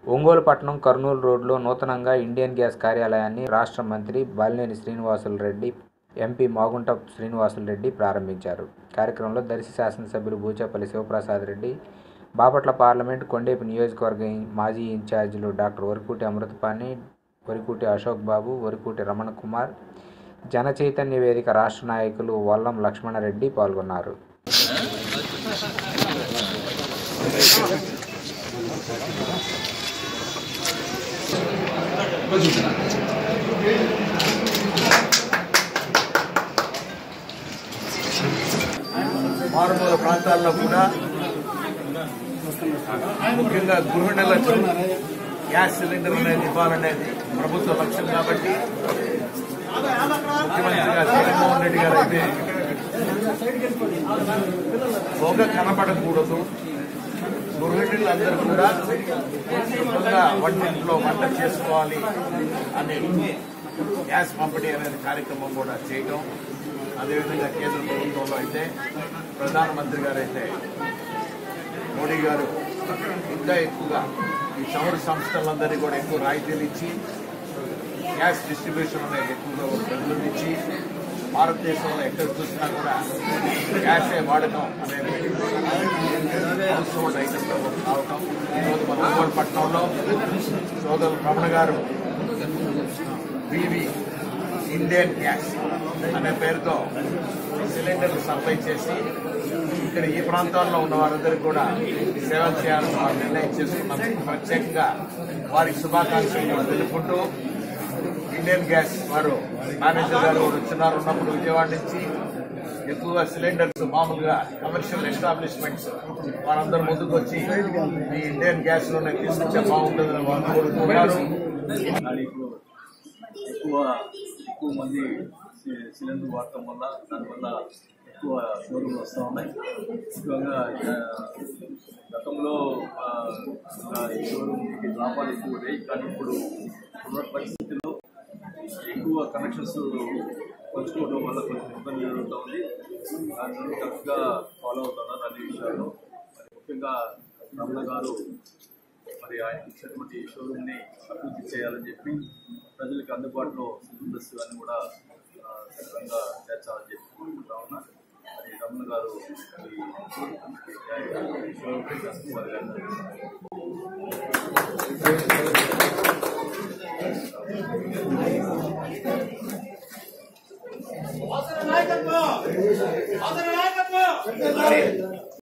ఒంగోలు పట్టణం కర్నూలు రోడ్లో నూతనంగా ఇండియన్ గ్యాస్ కార్యాలయాన్ని రాష్ట్ర మంత్రి బాలినేని శ్రీనివాసులు రెడ్డి ఎంపీ మాగుంట శ్రీనివాసులు రెడ్డి ప్రారంభించారు కార్యక్రమంలో దర్శి శాసనసభ్యులు బూచేపల్లి శివప్రసాద్ రెడ్డి బాపట్ల పార్లమెంట్ కొండేపి నియోజకవర్గ మాజీ ఇన్ఛార్జీలు డాక్టర్ వరికూటి అమృతపాణి వరికూటి అశోక్ బాబు వరికూటి రమణ కుమార్ జన చైతన్య వేదిక రాష్ట్ర నాయకులు వల్లం లక్ష్మణరెడ్డి పాల్గొన్నారు మారుమూల ప్రాంతాల్లో కూడా ముఖ్యంగా గృహిణులకు గ్యాస్ సిలిండర్ అనేది ఇవ్వాలనేది ప్రభుత్వ లక్ష్యం కాబట్టి ముఖ్యమంత్రిగా జగన్మోహన్ రెడ్డి గారు అయితే పొగ కనపడకూడదు గృహిణులందరూ కూడా శుభ్రంగా వంటింట్లో వంట చేసుకోవాలి అనే గ్యాస్ పంపిణీ అనేది కార్యక్రమం కూడా చేయడం అదేవిధంగా కేంద్ర ప్రభుత్వంలో అయితే ప్రధానమంత్రి గారు అయితే మోడీ గారు ఇంకా ఎక్కువగా ఈ చమురు సంస్థలందరినీ కూడా ఎక్కువ రాయితీలు ఇచ్చి గ్యాస్ డిస్ట్రిబ్యూషన్ అనేది ఎక్కువగా ప్రజలందించి భారతదేశంలో ఎక్కడ చూసినా కూడా గ్యాసే వాడకం అనేది హౌస్ హోల్డ్ ఐటమ్లో రావటం ఈరోజు మన ఒంగోలు పట్టణంలో సోదరు రమణ గారు వివి ఇండియన్ గ్యాస్ అనే పేరుతో సిలిండర్లు సప్లై చేసి ఇక్కడ ఈ ప్రాంతాల్లో ఉన్న వారందరికీ కూడా సేవలు చేయాలని వారు నిర్ణయం చేసుకున్నందుకు ప్రత్యేకంగా వారికి శుభాకాంక్షలు తెలుపుకుంటూ ఇండియన్ గ్యాస్ వారు మేనేజర్ గారు కూడా వచ్చినారు ఉన్నప్పుడు విజయవాడ నుంచి ఎక్కువగా సిలిండర్స్ మామూలుగా కమర్షియల్ ఎస్టాబ్లిష్మెంట్స్ వారందరూ ముందుకు వచ్చి ఈ ఇండియన్ గ్యాస్ లోనే తీసుకొచ్చే బాగుంటుందని వారు కోరుతున్నారు కానీ ఇప్పుడు ఎక్కువ ఎక్కువ మంది సి- సిలిండర్ వాడటం వల్ల దానివల్ల ఎక్కువ షోరూమ్లు వస్తూ ఉన్నాయి ముఖ్యంగా ఆ, గతంలో ఆ, ఆ, ఈ షోరూమ్కి లాభాలు ఎక్కువ ఉండేవి కానీ ఇప్పుడు ఉన్న పరిస్థితుల్లో ఎక్కువ కనెక్షన్స్ పంచుకోవడం వల్ల కొంచెం ఇబ్బంది జరుగుతూ ఉంది దాన్ని కరెక్ట్గా ఫాలో అవుతున్నారు అన్ని విషయాల్లో మరి ముఖ్యంగా రమణ గారు మరి ఆయన ఇచ్చినటువంటి షోరూమ్ని అభివృద్ధి చేయాలని చెప్పి ప్రజలకు అందుబాటులో సిలిండర్స్ అన్ని కూడా ఆ, సక్రమంగా చేర్చాలని చెప్పి కోరుకుంటా ఉన్నా మరి రమణ గారు ఈ షోరూమ్కి కస్టమర్ గారు అవసర నాయకత్వం అవసర నాయకత్వం